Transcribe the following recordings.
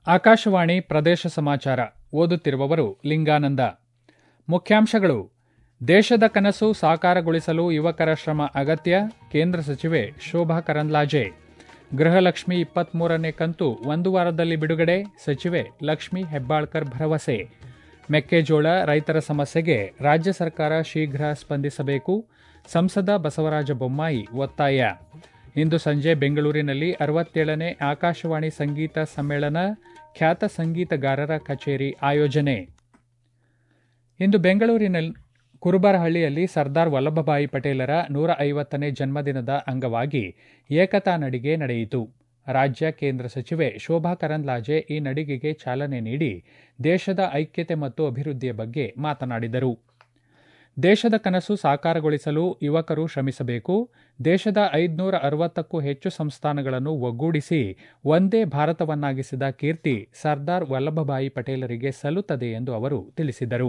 ಆಕಾಶವಾಣಿ ಪ್ರದೇಶ ಸಮಾಚಾರ ಓದುತ್ತಿರುವವರು ಲಿಂಗಾನಂದ ಮುಖ್ಯಾಂಶಗಳು ದೇಶದ ಕನಸು ಸಾಕಾರಗೊಳಿಸಲು ಯುವಕರ ಶ್ರಮ ಅಗತ್ಯ ಕೇಂದ್ರ ಸಚಿವೆ ಶೋಭಾ ಕರಂದ್ಲಾಜೆ ಗೃಹಲಕ್ಷ್ಮಿ ಇಪ್ಪತ್ಮೂರನೇ ಕಂತು ಒಂದು ವಾರದಲ್ಲಿ ಬಿಡುಗಡೆ ಸಚಿವೆ ಲಕ್ಷ್ಮಿ ಹೆಬ್ಬಾಳ್ಕರ್ ಭರವಸೆ ಮೆಕ್ಕೆಜೋಳ ರೈತರ ಸಮಸ್ಯೆಗೆ ರಾಜ್ಯ ಸರ್ಕಾರ ಶೀಘ್ರ ಸ್ಪಂದಿಸಬೇಕು ಸಂಸದ ಬಸವರಾಜ ಬೊಮ್ಮಾಯಿ ಒತ್ತಾಯ ಇಂದು ಸಂಜೆ ಬೆಂಗಳೂರಿನಲ್ಲಿ ಅರವತ್ತೇಳನೇ ಆಕಾಶವಾಣಿ ಸಂಗೀತ ಸಮ್ಮೇಳನ ಖ್ಯಾತ ಸಂಗೀತಗಾರರ ಕಚೇರಿ ಆಯೋಜನೆ ಇಂದು ಬೆಂಗಳೂರಿನಲ್ಲಿ ಕುರುಬರಹಳ್ಳಿಯಲ್ಲಿ ಸರ್ದಾರ್ ವಲ್ಲಭಭಾಯಿ ಪಟೇಲರ ನೂರ ಐವತ್ತನೇ ಜನ್ಮದಿನದ ಅಂಗವಾಗಿ ಏಕತಾ ನಡಿಗೆ ನಡೆಯಿತು ರಾಜ್ಯ ಕೇಂದ್ರ ಸಚಿವೆ ಶೋಭಾ ಕರಂದ್ಲಾಜೆ ಈ ನಡಿಗೆಗೆ ಚಾಲನೆ ನೀಡಿ ದೇಶದ ಐಕ್ಯತೆ ಮತ್ತು ಅಭಿವೃದ್ಧಿಯ ಬಗ್ಗೆ ಮಾತನಾಡಿದರು ದೇಶದ ಕನಸು ಸಾಕಾರಗೊಳಿಸಲು ಯುವಕರು ಶ್ರಮಿಸಬೇಕು ದೇಶದ ಐದುನೂರ ಅರವತ್ತಕ್ಕೂ ಹೆಚ್ಚು ಸಂಸ್ಥಾನಗಳನ್ನು ಒಗ್ಗೂಡಿಸಿ ಒಂದೇ ಭಾರತವನ್ನಾಗಿಸಿದ ಕೀರ್ತಿ ಸರ್ದಾರ್ ವಲ್ಲಭಭಾಯಿ ಪಟೇಲರಿಗೆ ಸಲ್ಲುತ್ತದೆ ಎಂದು ಅವರು ತಿಳಿಸಿದರು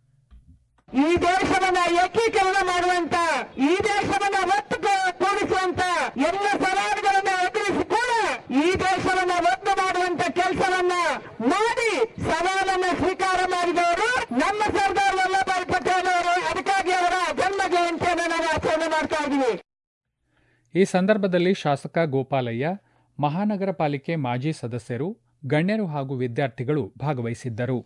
ಈ ದೇಶವನ್ನ ಏಕೀಕರಣ ಮಾಡುವಂತ ಈ ದೇಶವನ್ನ ಒತ್ತು ಕೂಡಿಸುವಂತ ಎಲ್ಲ ಸವಾಲುಗಳನ್ನ ಎದುರಿಸಿಕೊಂಡು ಈ ದೇಶವನ್ನ ಒತ್ತು ಮಾಡುವಂತ ಕೆಲಸವನ್ನ ಮಾಡಿ ಸವಾಲನ್ನ ಸ್ವೀಕಾರ ಮಾಡಿದವರು ನಮ್ಮ ಸರ್ದಾರ್ ವಲ್ಲಭಾಯ್ ಪಟೇಲ್ ಅವರು ಅದಕ್ಕಾಗಿ ಅವರ ಜನ್ಮ ಜಯಂತಿಯನ್ನು ನಾವು ಆಚರಣೆ ಮಾಡ್ತಾ ಇದ್ದೀವಿ ಈ ಸಂದರ್ಭದಲ್ಲಿ ಶಾಸಕ ಗೋಪಾಲಯ್ಯ ಮಹಾನಗರ ಪಾಲಿಕೆ ಮಾಜಿ ಸದಸ್ಯರು ಗಣ್ಯರು ಹಾಗೂ ವಿದ್ಯಾರ್ಥಿಗಳು ಭಾಗವಹಿಸಿದ್ದರು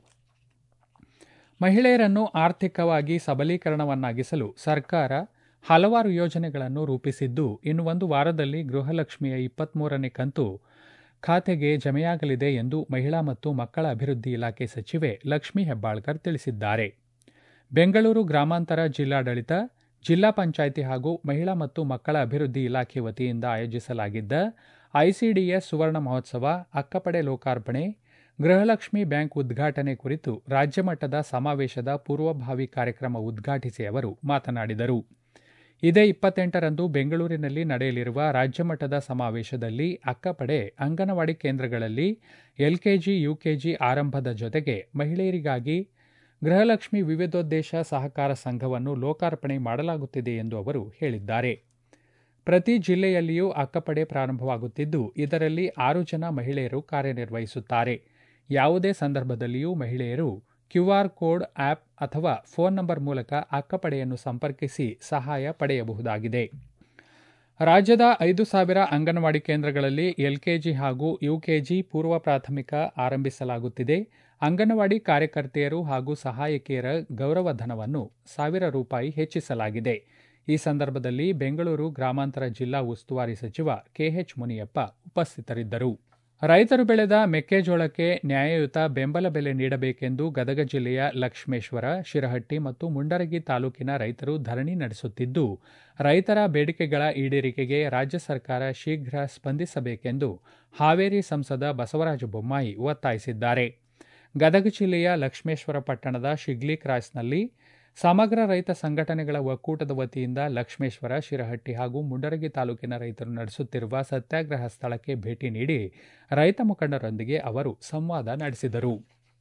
ಮಹಿಳೆಯರನ್ನು ಆರ್ಥಿಕವಾಗಿ ಸಬಲೀಕರಣವನ್ನಾಗಿಸಲು ಸರ್ಕಾರ ಹಲವಾರು ಯೋಜನೆಗಳನ್ನು ರೂಪಿಸಿದ್ದು ಇನ್ನು ಒಂದು ವಾರದಲ್ಲಿ ಗೃಹಲಕ್ಷ್ಮಿಯ ಇಪ್ಪತ್ಮೂರನೇ ಕಂತು ಖಾತೆಗೆ ಜಮೆಯಾಗಲಿದೆ ಎಂದು ಮಹಿಳಾ ಮತ್ತು ಮಕ್ಕಳ ಅಭಿವೃದ್ಧಿ ಇಲಾಖೆ ಸಚಿವೆ ಲಕ್ಷ್ಮೀ ಹೆಬ್ಬಾಳ್ಕರ್ ತಿಳಿಸಿದ್ದಾರೆ ಬೆಂಗಳೂರು ಗ್ರಾಮಾಂತರ ಜಿಲ್ಲಾಡಳಿತ ಜಿಲ್ಲಾ ಪಂಚಾಯಿತಿ ಹಾಗೂ ಮಹಿಳಾ ಮತ್ತು ಮಕ್ಕಳ ಅಭಿವೃದ್ಧಿ ಇಲಾಖೆ ವತಿಯಿಂದ ಆಯೋಜಿಸಲಾಗಿದ್ದ ಐಸಿಡಿಎಸ್ ಸುವರ್ಣ ಮಹೋತ್ಸವ ಅಕ್ಕಪಡೆ ಲೋಕಾರ್ಪಣೆ ಗೃಹಲಕ್ಷ್ಮಿ ಬ್ಯಾಂಕ್ ಉದ್ಘಾಟನೆ ಕುರಿತು ರಾಜ್ಯಮಟ್ಟದ ಸಮಾವೇಶದ ಪೂರ್ವಭಾವಿ ಕಾರ್ಯಕ್ರಮ ಉದ್ಘಾಟಿಸಿ ಅವರು ಮಾತನಾಡಿದರು ಇದೇ ಇಪ್ಪತ್ತೆಂಟರಂದು ಬೆಂಗಳೂರಿನಲ್ಲಿ ನಡೆಯಲಿರುವ ರಾಜ್ಯಮಟ್ಟದ ಸಮಾವೇಶದಲ್ಲಿ ಅಕ್ಕಪಡೆ ಅಂಗನವಾಡಿ ಕೇಂದ್ರಗಳಲ್ಲಿ ಎಲ್ಕೆಜಿ ಯುಕೆಜಿ ಆರಂಭದ ಜೊತೆಗೆ ಮಹಿಳೆಯರಿಗಾಗಿ ಗೃಹಲಕ್ಷ್ಮಿ ವಿವಿಧೋದ್ದೇಶ ಸಹಕಾರ ಸಂಘವನ್ನು ಲೋಕಾರ್ಪಣೆ ಮಾಡಲಾಗುತ್ತಿದೆ ಎಂದು ಅವರು ಹೇಳಿದ್ದಾರೆ ಪ್ರತಿ ಜಿಲ್ಲೆಯಲ್ಲಿಯೂ ಅಕ್ಕಪಡೆ ಪ್ರಾರಂಭವಾಗುತ್ತಿದ್ದು ಇದರಲ್ಲಿ ಆರು ಜನ ಮಹಿಳೆಯರು ಕಾರ್ಯನಿರ್ವಹಿಸುತ್ತಾರೆ ಯಾವುದೇ ಸಂದರ್ಭದಲ್ಲಿಯೂ ಮಹಿಳೆಯರು ಕ್ಯೂಆರ್ ಕೋಡ್ ಆಪ್ ಅಥವಾ ಫೋನ್ ನಂಬರ್ ಮೂಲಕ ಅಕ್ಕಪಡೆಯನ್ನು ಸಂಪರ್ಕಿಸಿ ಸಹಾಯ ಪಡೆಯಬಹುದಾಗಿದೆ ರಾಜ್ಯದ ಐದು ಸಾವಿರ ಅಂಗನವಾಡಿ ಕೇಂದ್ರಗಳಲ್ಲಿ ಎಲ್ಕೆಜಿ ಹಾಗೂ ಯುಕೆಜಿ ಪೂರ್ವ ಪ್ರಾಥಮಿಕ ಆರಂಭಿಸಲಾಗುತ್ತಿದೆ ಅಂಗನವಾಡಿ ಕಾರ್ಯಕರ್ತೆಯರು ಹಾಗೂ ಸಹಾಯಕಿಯರ ಗೌರವಧನವನ್ನು ಸಾವಿರ ರೂಪಾಯಿ ಹೆಚ್ಚಿಸಲಾಗಿದೆ ಈ ಸಂದರ್ಭದಲ್ಲಿ ಬೆಂಗಳೂರು ಗ್ರಾಮಾಂತರ ಜಿಲ್ಲಾ ಉಸ್ತುವಾರಿ ಸಚಿವ ಕೆಎಚ್ ಮುನಿಯಪ್ಪ ಉಪಸ್ಥಿತರಿದ್ದರು ರೈತರು ಬೆಳೆದ ಮೆಕ್ಕೆಜೋಳಕ್ಕೆ ನ್ಯಾಯಯುತ ಬೆಂಬಲ ಬೆಲೆ ನೀಡಬೇಕೆಂದು ಗದಗ ಜಿಲ್ಲೆಯ ಲಕ್ಷ್ಮೇಶ್ವರ ಶಿರಹಟ್ಟಿ ಮತ್ತು ಮುಂಡರಗಿ ತಾಲೂಕಿನ ರೈತರು ಧರಣಿ ನಡೆಸುತ್ತಿದ್ದು ರೈತರ ಬೇಡಿಕೆಗಳ ಈಡೇರಿಕೆಗೆ ರಾಜ್ಯ ಸರ್ಕಾರ ಶೀಘ್ರ ಸ್ಪಂದಿಸಬೇಕೆಂದು ಹಾವೇರಿ ಸಂಸದ ಬಸವರಾಜ ಬೊಮ್ಮಾಯಿ ಒತ್ತಾಯಿಸಿದ್ದಾರೆ ಗದಗ ಜಿಲ್ಲೆಯ ಲಕ್ಷ್ಮೇಶ್ವರ ಪಟ್ಟಣದ ಶಿಗ್ಲಿ ಕ್ರಾಸ್ನಲ್ಲಿ ಸಮಗ್ರ ರೈತ ಸಂಘಟನೆಗಳ ಒಕ್ಕೂಟದ ವತಿಯಿಂದ ಲಕ್ಷ್ಮೇಶ್ವರ ಶಿರಹಟ್ಟಿ ಹಾಗೂ ಮುಂಡರಗಿ ತಾಲೂಕಿನ ರೈತರು ನಡೆಸುತ್ತಿರುವ ಸತ್ಯಾಗ್ರಹ ಸ್ಥಳಕ್ಕೆ ಭೇಟಿ ನೀಡಿ ರೈತ ಮುಖಂಡರೊಂದಿಗೆ ಅವರು ಸಂವಾದ ನಡೆಸಿದರು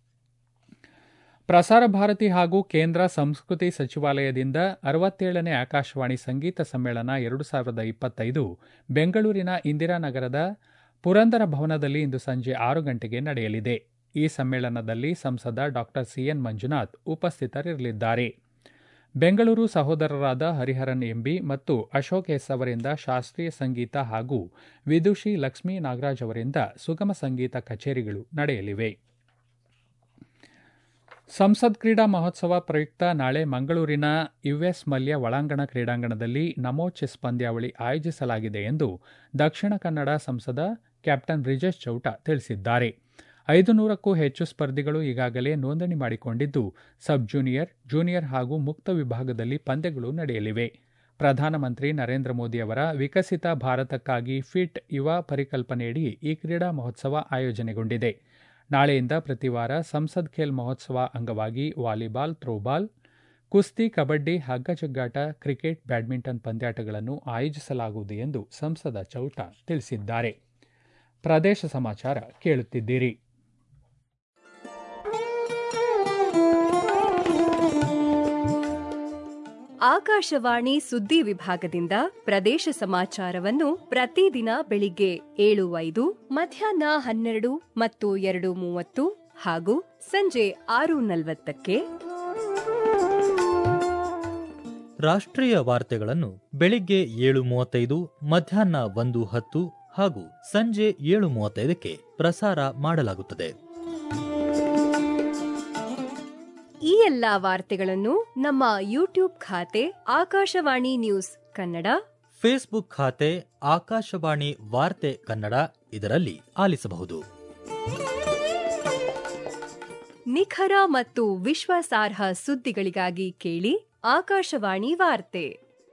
ಪ್ರಸಾರ ಭಾರತಿ ಹಾಗೂ ಕೇಂದ್ರ ಸಂಸ್ಕೃತಿ ಸಚಿವಾಲಯದಿಂದ ಅರವತ್ತೇಳನೇ ಆಕಾಶವಾಣಿ ಸಂಗೀತ ಸಮ್ಮೇಳನ ಎರಡು ಸಾವಿರದ ಇಪ್ಪತ್ತೈದು ಬೆಂಗಳೂರಿನ ಇಂದಿರಾನಗರದ ಪುರಂದರ ಭವನದಲ್ಲಿ ಇಂದು ಸಂಜೆ ಆರು ಗಂಟೆಗೆ ನಡೆಯಲಿದೆ ಈ ಸಮ್ಮೇಳನದಲ್ಲಿ ಸಂಸದ ಡಾಕ್ಟರ್ ಸಿಎನ್ ಮಂಜುನಾಥ್ ಉಪಸ್ಥಿತರಿರಲಿದ್ದಾರೆ ಬೆಂಗಳೂರು ಸಹೋದರರಾದ ಹರಿಹರನ್ ಎಂಬಿ ಮತ್ತು ಅಶೋಕ್ ಎಸ್ ಅವರಿಂದ ಶಾಸ್ತ್ರೀಯ ಸಂಗೀತ ಹಾಗೂ ವಿದುಷಿ ಲಕ್ಷ್ಮೀ ನಾಗರಾಜ್ ಅವರಿಂದ ಸುಗಮ ಸಂಗೀತ ಕಚೇರಿಗಳು ನಡೆಯಲಿವೆ ಸಂಸದ್ ಕ್ರೀಡಾ ಮಹೋತ್ಸವ ಪ್ರಯುಕ್ತ ನಾಳೆ ಮಂಗಳೂರಿನ ಯುಎಸ್ ಮಲ್ಯ ಒಳಾಂಗಣ ಕ್ರೀಡಾಂಗಣದಲ್ಲಿ ನಮೋ ಚೆಸ್ ಪಂದ್ಯಾವಳಿ ಆಯೋಜಿಸಲಾಗಿದೆ ಎಂದು ದಕ್ಷಿಣ ಕನ್ನಡ ಸಂಸದ ಕ್ಯಾಪ್ಟನ್ ಬ್ರಿಜೇಶ್ ಚೌಟ ತಿಳಿಸಿದ್ದಾರೆ ಐದು ನೂರಕ್ಕೂ ಹೆಚ್ಚು ಸ್ಪರ್ಧಿಗಳು ಈಗಾಗಲೇ ನೋಂದಣಿ ಮಾಡಿಕೊಂಡಿದ್ದು ಸಬ್ ಜೂನಿಯರ್ ಜೂನಿಯರ್ ಹಾಗೂ ಮುಕ್ತ ವಿಭಾಗದಲ್ಲಿ ಪಂದ್ಯಗಳು ನಡೆಯಲಿವೆ ಪ್ರಧಾನಮಂತ್ರಿ ನರೇಂದ್ರ ಮೋದಿ ಅವರ ವಿಕಸಿತ ಭಾರತಕ್ಕಾಗಿ ಫಿಟ್ ಯುವ ಪರಿಕಲ್ಪನೆಯಡಿ ಈ ಕ್ರೀಡಾ ಮಹೋತ್ಸವ ಆಯೋಜನೆಗೊಂಡಿದೆ ನಾಳೆಯಿಂದ ಪ್ರತಿವಾರ ಸಂಸದ್ ಖೇಲ್ ಮಹೋತ್ಸವ ಅಂಗವಾಗಿ ವಾಲಿಬಾಲ್ ಥ್ರೋಬಾಲ್ ಕುಸ್ತಿ ಕಬಡ್ಡಿ ಹಗ್ಗಜಗ್ಗಾಟ ಕ್ರಿಕೆಟ್ ಬ್ಯಾಡ್ಮಿಂಟನ್ ಪಂದ್ಯಾಟಗಳನ್ನು ಆಯೋಜಿಸಲಾಗುವುದು ಎಂದು ಸಂಸದ ಚೌಟ ತಿಳಿಸಿದ್ದಾರೆ ಪ್ರದೇಶ ಸಮಾಚಾರ ಕೇಳುತ್ತಿದ್ದೀರಿ ಆಕಾಶವಾಣಿ ಸುದ್ದಿ ವಿಭಾಗದಿಂದ ಪ್ರದೇಶ ಸಮಾಚಾರವನ್ನು ಪ್ರತಿದಿನ ಬೆಳಿಗ್ಗೆ ಏಳು ಐದು ಮಧ್ಯಾಹ್ನ ಹನ್ನೆರಡು ಮತ್ತು ಎರಡು ಮೂವತ್ತು ಹಾಗೂ ಸಂಜೆ ಆರು ನಲವತ್ತಕ್ಕೆ ರಾಷ್ಟ್ರೀಯ ವಾರ್ತೆಗಳನ್ನು ಬೆಳಿಗ್ಗೆ ಏಳು ಮೂವತ್ತೈದು ಮಧ್ಯಾಹ್ನ ಒಂದು ಹತ್ತು ಹಾಗೂ ಸಂಜೆ ಏಳು ಮೂವತ್ತೈದಕ್ಕೆ ಪ್ರಸಾರ ಮಾಡಲಾಗುತ್ತದೆ ಈ ಎಲ್ಲಾ ವಾರ್ತೆಗಳನ್ನು ನಮ್ಮ ಯೂಟ್ಯೂಬ್ ಖಾತೆ ಆಕಾಶವಾಣಿ ನ್ಯೂಸ್ ಕನ್ನಡ ಫೇಸ್ಬುಕ್ ಖಾತೆ ಆಕಾಶವಾಣಿ ವಾರ್ತೆ ಕನ್ನಡ ಇದರಲ್ಲಿ ಆಲಿಸಬಹುದು ನಿಖರ ಮತ್ತು ವಿಶ್ವಾಸಾರ್ಹ ಸುದ್ದಿಗಳಿಗಾಗಿ ಕೇಳಿ ಆಕಾಶವಾಣಿ ವಾರ್ತೆ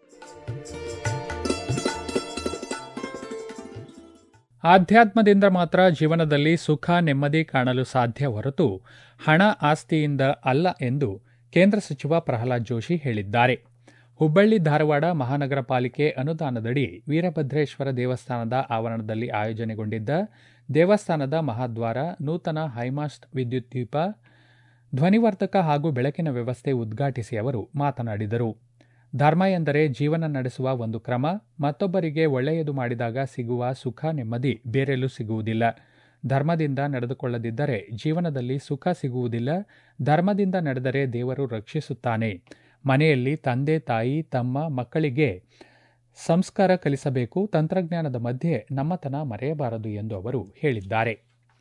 ಆಧ್ಯಾತ್ಮದಿಂದ ಮಾತ್ರ ಜೀವನದಲ್ಲಿ ಸುಖ ನೆಮ್ಮದಿ ಕಾಣಲು ಸಾಧ್ಯ ಹೊರತು ಹಣ ಆಸ್ತಿಯಿಂದ ಅಲ್ಲ ಎಂದು ಕೇಂದ್ರ ಸಚಿವ ಪ್ರಹ್ಲಾದ್ ಜೋಶಿ ಹೇಳಿದ್ದಾರೆ ಹುಬ್ಬಳ್ಳಿ ಧಾರವಾಡ ಮಹಾನಗರ ಪಾಲಿಕೆ ಅನುದಾನದಡಿ ವೀರಭದ್ರೇಶ್ವರ ದೇವಸ್ಥಾನದ ಆವರಣದಲ್ಲಿ ಆಯೋಜನೆಗೊಂಡಿದ್ದ ದೇವಸ್ಥಾನದ ಮಹಾದ್ವಾರ ನೂತನ ಹೈಮಾಸ್ಟ್ ವಿದ್ಯುತ್ ದೀಪ ಧ್ವನಿವರ್ಧಕ ಹಾಗೂ ಬೆಳಕಿನ ವ್ಯವಸ್ಥೆ ಉದ್ಘಾಟಿಸಿ ಅವರು ಮಾತನಾಡಿದರು ಧರ್ಮ ಎಂದರೆ ಜೀವನ ನಡೆಸುವ ಒಂದು ಕ್ರಮ ಮತ್ತೊಬ್ಬರಿಗೆ ಒಳ್ಳೆಯದು ಮಾಡಿದಾಗ ಸಿಗುವ ಸುಖ ನೆಮ್ಮದಿ ಬೇರೆಲ್ಲೂ ಸಿಗುವುದಿಲ್ಲ ಧರ್ಮದಿಂದ ನಡೆದುಕೊಳ್ಳದಿದ್ದರೆ ಜೀವನದಲ್ಲಿ ಸುಖ ಸಿಗುವುದಿಲ್ಲ ಧರ್ಮದಿಂದ ನಡೆದರೆ ದೇವರು ರಕ್ಷಿಸುತ್ತಾನೆ ಮನೆಯಲ್ಲಿ ತಂದೆ ತಾಯಿ ತಮ್ಮ ಮಕ್ಕಳಿಗೆ ಸಂಸ್ಕಾರ ಕಲಿಸಬೇಕು ತಂತ್ರಜ್ಞಾನದ ಮಧ್ಯೆ ನಮ್ಮತನ ಮರೆಯಬಾರದು ಎಂದು ಅವರು ಹೇಳಿದ್ದಾರೆ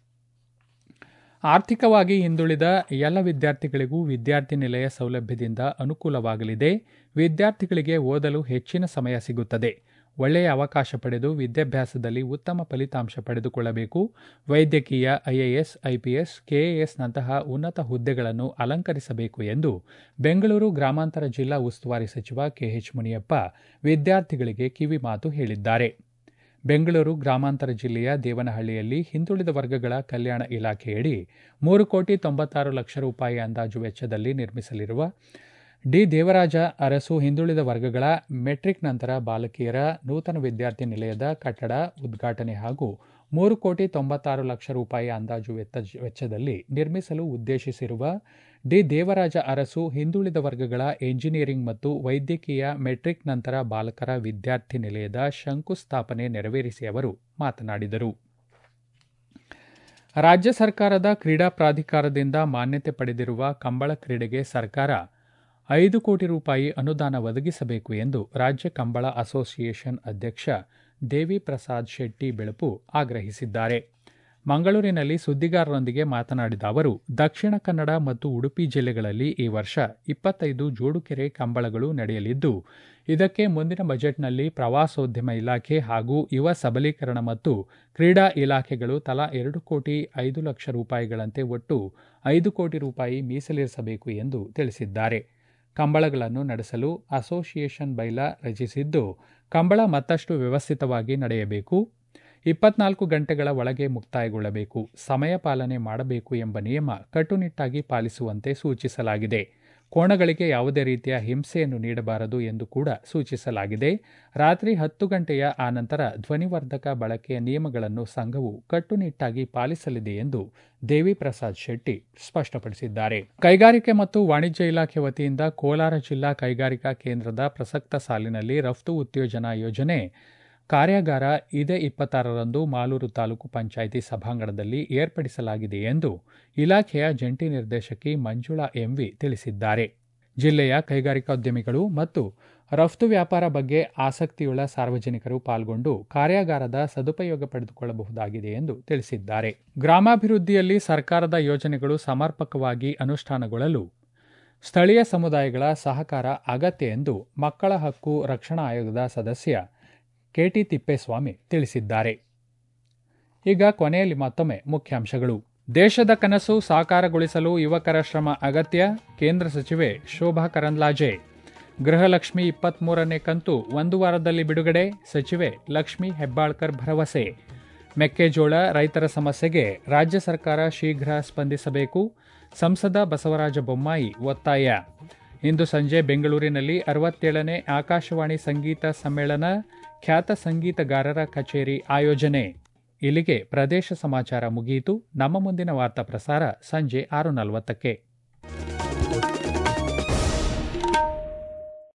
ಆರ್ಥಿಕವಾಗಿ ಹಿಂದುಳಿದ ಎಲ್ಲ ವಿದ್ಯಾರ್ಥಿಗಳಿಗೂ ವಿದ್ಯಾರ್ಥಿ ನಿಲಯ ಸೌಲಭ್ಯದಿಂದ ಅನುಕೂಲವಾಗಲಿದೆ ವಿದ್ಯಾರ್ಥಿಗಳಿಗೆ ಓದಲು ಹೆಚ್ಚಿನ ಸಮಯ ಸಿಗುತ್ತದೆ ಒಳ್ಳೆಯ ಅವಕಾಶ ಪಡೆದು ವಿದ್ಯಾಭ್ಯಾಸದಲ್ಲಿ ಉತ್ತಮ ಫಲಿತಾಂಶ ಪಡೆದುಕೊಳ್ಳಬೇಕು ವೈದ್ಯಕೀಯ ಐಎಎಸ್ ಐಪಿಎಸ್ ಕೆಎಎಸ್ನಂತಹ ಉನ್ನತ ಹುದ್ದೆಗಳನ್ನು ಅಲಂಕರಿಸಬೇಕು ಎಂದು ಬೆಂಗಳೂರು ಗ್ರಾಮಾಂತರ ಜಿಲ್ಲಾ ಉಸ್ತುವಾರಿ ಸಚಿವ ಕೆಎಚ್ ಮುನಿಯಪ್ಪ ವಿದ್ಯಾರ್ಥಿಗಳಿಗೆ ಕಿವಿಮಾತು ಹೇಳಿದ್ದಾರೆ ಬೆಂಗಳೂರು ಗ್ರಾಮಾಂತರ ಜಿಲ್ಲೆಯ ದೇವನಹಳ್ಳಿಯಲ್ಲಿ ಹಿಂದುಳಿದ ವರ್ಗಗಳ ಕಲ್ಯಾಣ ಇಲಾಖೆಯಡಿ ಮೂರು ಕೋಟಿ ತೊಂಬತ್ತಾರು ಲಕ್ಷ ರೂಪಾಯಿ ಅಂದಾಜು ವೆಚ್ಚದಲ್ಲಿ ನಿರ್ಮಿಸಲಿರುವ ಡಿ ದೇವರಾಜ ಅರಸು ಹಿಂದುಳಿದ ವರ್ಗಗಳ ಮೆಟ್ರಿಕ್ ನಂತರ ಬಾಲಕಿಯರ ನೂತನ ವಿದ್ಯಾರ್ಥಿ ನಿಲಯದ ಕಟ್ಟಡ ಉದ್ಘಾಟನೆ ಹಾಗೂ ಮೂರು ಕೋಟಿ ತೊಂಬತ್ತಾರು ಲಕ್ಷ ರೂಪಾಯಿ ಅಂದಾಜು ವೆಚ್ಚದಲ್ಲಿ ನಿರ್ಮಿಸಲು ಉದ್ದೇಶಿಸಿರುವ ಡಿ ದೇವರಾಜ ಅರಸು ಹಿಂದುಳಿದ ವರ್ಗಗಳ ಎಂಜಿನಿಯರಿಂಗ್ ಮತ್ತು ವೈದ್ಯಕೀಯ ಮೆಟ್ರಿಕ್ ನಂತರ ಬಾಲಕರ ವಿದ್ಯಾರ್ಥಿ ನಿಲಯದ ಶಂಕುಸ್ಥಾಪನೆ ನೆರವೇರಿಸಿ ಅವರು ಮಾತನಾಡಿದರು ರಾಜ್ಯ ಸರ್ಕಾರದ ಕ್ರೀಡಾ ಪ್ರಾಧಿಕಾರದಿಂದ ಮಾನ್ಯತೆ ಪಡೆದಿರುವ ಕಂಬಳ ಕ್ರೀಡೆಗೆ ಸರ್ಕಾರ ಐದು ಕೋಟಿ ರೂಪಾಯಿ ಅನುದಾನ ಒದಗಿಸಬೇಕು ಎಂದು ರಾಜ್ಯ ಕಂಬಳ ಅಸೋಸಿಯೇಷನ್ ಅಧ್ಯಕ್ಷ ದೇವಿ ಪ್ರಸಾದ್ ಶೆಟ್ಟಿ ಬೆಳಪು ಆಗ್ರಹಿಸಿದ್ದಾರೆ ಮಂಗಳೂರಿನಲ್ಲಿ ಸುದ್ದಿಗಾರರೊಂದಿಗೆ ಮಾತನಾಡಿದ ಅವರು ದಕ್ಷಿಣ ಕನ್ನಡ ಮತ್ತು ಉಡುಪಿ ಜಿಲ್ಲೆಗಳಲ್ಲಿ ಈ ವರ್ಷ ಇಪ್ಪತ್ತೈದು ಜೋಡುಕೆರೆ ಕಂಬಳಗಳು ನಡೆಯಲಿದ್ದು ಇದಕ್ಕೆ ಮುಂದಿನ ಬಜೆಟ್ನಲ್ಲಿ ಪ್ರವಾಸೋದ್ಯಮ ಇಲಾಖೆ ಹಾಗೂ ಯುವ ಸಬಲೀಕರಣ ಮತ್ತು ಕ್ರೀಡಾ ಇಲಾಖೆಗಳು ತಲಾ ಎರಡು ಕೋಟಿ ಐದು ಲಕ್ಷ ರೂಪಾಯಿಗಳಂತೆ ಒಟ್ಟು ಐದು ಕೋಟಿ ರೂಪಾಯಿ ಮೀಸಲಿರಿಸಬೇಕು ಎಂದು ತಿಳಿಸಿದ್ದಾರೆ ಕಂಬಳಗಳನ್ನು ನಡೆಸಲು ಅಸೋಸಿಯೇಷನ್ ಬೈಲಾ ರಚಿಸಿದ್ದು ಕಂಬಳ ಮತ್ತಷ್ಟು ವ್ಯವಸ್ಥಿತವಾಗಿ ನಡೆಯಬೇಕು ಇಪ್ಪತ್ನಾಲ್ಕು ಗಂಟೆಗಳ ಒಳಗೆ ಮುಕ್ತಾಯಗೊಳ್ಳಬೇಕು ಸಮಯ ಪಾಲನೆ ಮಾಡಬೇಕು ಎಂಬ ನಿಯಮ ಕಟ್ಟುನಿಟ್ಟಾಗಿ ಪಾಲಿಸುವಂತೆ ಸೂಚಿಸಲಾಗಿದೆ ಕೋಣಗಳಿಗೆ ಯಾವುದೇ ರೀತಿಯ ಹಿಂಸೆಯನ್ನು ನೀಡಬಾರದು ಎಂದು ಕೂಡ ಸೂಚಿಸಲಾಗಿದೆ ರಾತ್ರಿ ಹತ್ತು ಗಂಟೆಯ ಆನಂತರ ಧ್ವನಿವರ್ಧಕ ಬಳಕೆಯ ನಿಯಮಗಳನ್ನು ಸಂಘವು ಕಟ್ಟುನಿಟ್ಟಾಗಿ ಪಾಲಿಸಲಿದೆ ಎಂದು ದೇವಿ ಪ್ರಸಾದ್ ಶೆಟ್ಟಿ ಸ್ಪಷ್ಟಪಡಿಸಿದ್ದಾರೆ ಕೈಗಾರಿಕೆ ಮತ್ತು ವಾಣಿಜ್ಯ ಇಲಾಖೆ ವತಿಯಿಂದ ಕೋಲಾರ ಜಿಲ್ಲಾ ಕೈಗಾರಿಕಾ ಕೇಂದ್ರದ ಪ್ರಸಕ್ತ ಸಾಲಿನಲ್ಲಿ ರಫ್ತು ಉತ್ತೇಜನಾ ಯೋಜನೆ ಕಾರ್ಯಾಗಾರ ಇದೇ ಇಪ್ಪತ್ತಾರರಂದು ಮಾಲೂರು ತಾಲೂಕು ಪಂಚಾಯಿತಿ ಸಭಾಂಗಣದಲ್ಲಿ ಏರ್ಪಡಿಸಲಾಗಿದೆ ಎಂದು ಇಲಾಖೆಯ ಜಂಟಿ ನಿರ್ದೇಶಕಿ ಮಂಜುಳಾ ಎಂವಿ ತಿಳಿಸಿದ್ದಾರೆ ಜಿಲ್ಲೆಯ ಕೈಗಾರಿಕೋದ್ಯಮಿಗಳು ಮತ್ತು ರಫ್ತು ವ್ಯಾಪಾರ ಬಗ್ಗೆ ಆಸಕ್ತಿಯುಳ್ಳ ಸಾರ್ವಜನಿಕರು ಪಾಲ್ಗೊಂಡು ಕಾರ್ಯಾಗಾರದ ಸದುಪಯೋಗ ಪಡೆದುಕೊಳ್ಳಬಹುದಾಗಿದೆ ಎಂದು ತಿಳಿಸಿದ್ದಾರೆ ಗ್ರಾಮಾಭಿವೃದ್ಧಿಯಲ್ಲಿ ಸರ್ಕಾರದ ಯೋಜನೆಗಳು ಸಮರ್ಪಕವಾಗಿ ಅನುಷ್ಠಾನಗೊಳ್ಳಲು ಸ್ಥಳೀಯ ಸಮುದಾಯಗಳ ಸಹಕಾರ ಅಗತ್ಯ ಎಂದು ಮಕ್ಕಳ ಹಕ್ಕು ರಕ್ಷಣಾ ಆಯೋಗದ ಸದಸ್ಯ ಕೆಟಿ ತಿಪ್ಪೇಸ್ವಾಮಿ ತಿಳಿಸಿದ್ದಾರೆ ಈಗ ಕೊನೆಯಲ್ಲಿ ಮತ್ತೊಮ್ಮೆ ಮುಖ್ಯಾಂಶಗಳು ದೇಶದ ಕನಸು ಸಾಕಾರಗೊಳಿಸಲು ಯುವಕರ ಶ್ರಮ ಅಗತ್ಯ ಕೇಂದ್ರ ಸಚಿವೆ ಶೋಭಾ ಕರಂದ್ಲಾಜೆ ಗೃಹಲಕ್ಷ್ಮಿ ಇಪ್ಪತ್ಮೂರನೇ ಕಂತು ಒಂದು ವಾರದಲ್ಲಿ ಬಿಡುಗಡೆ ಸಚಿವೆ ಲಕ್ಷ್ಮಿ ಹೆಬ್ಬಾಳ್ಕರ್ ಭರವಸೆ ಮೆಕ್ಕೆಜೋಳ ರೈತರ ಸಮಸ್ಯೆಗೆ ರಾಜ್ಯ ಸರ್ಕಾರ ಶೀಘ್ರ ಸ್ಪಂದಿಸಬೇಕು ಸಂಸದ ಬಸವರಾಜ ಬೊಮ್ಮಾಯಿ ಒತ್ತಾಯ ಇಂದು ಸಂಜೆ ಬೆಂಗಳೂರಿನಲ್ಲಿ ಅರವತ್ತೇಳನೇ ಆಕಾಶವಾಣಿ ಸಂಗೀತ ಸಮ್ಮೇಳನ ಖ್ಯಾತ ಸಂಗೀತಗಾರರ ಕಚೇರಿ ಆಯೋಜನೆ ಇಲ್ಲಿಗೆ ಪ್ರದೇಶ ಸಮಾಚಾರ ಮುಗಿಯಿತು ನಮ್ಮ ಮುಂದಿನ ವಾರ್ತಾ ಪ್ರಸಾರ ಸಂಜೆ ಆರು ನಲವತ್ತಕ್ಕೆ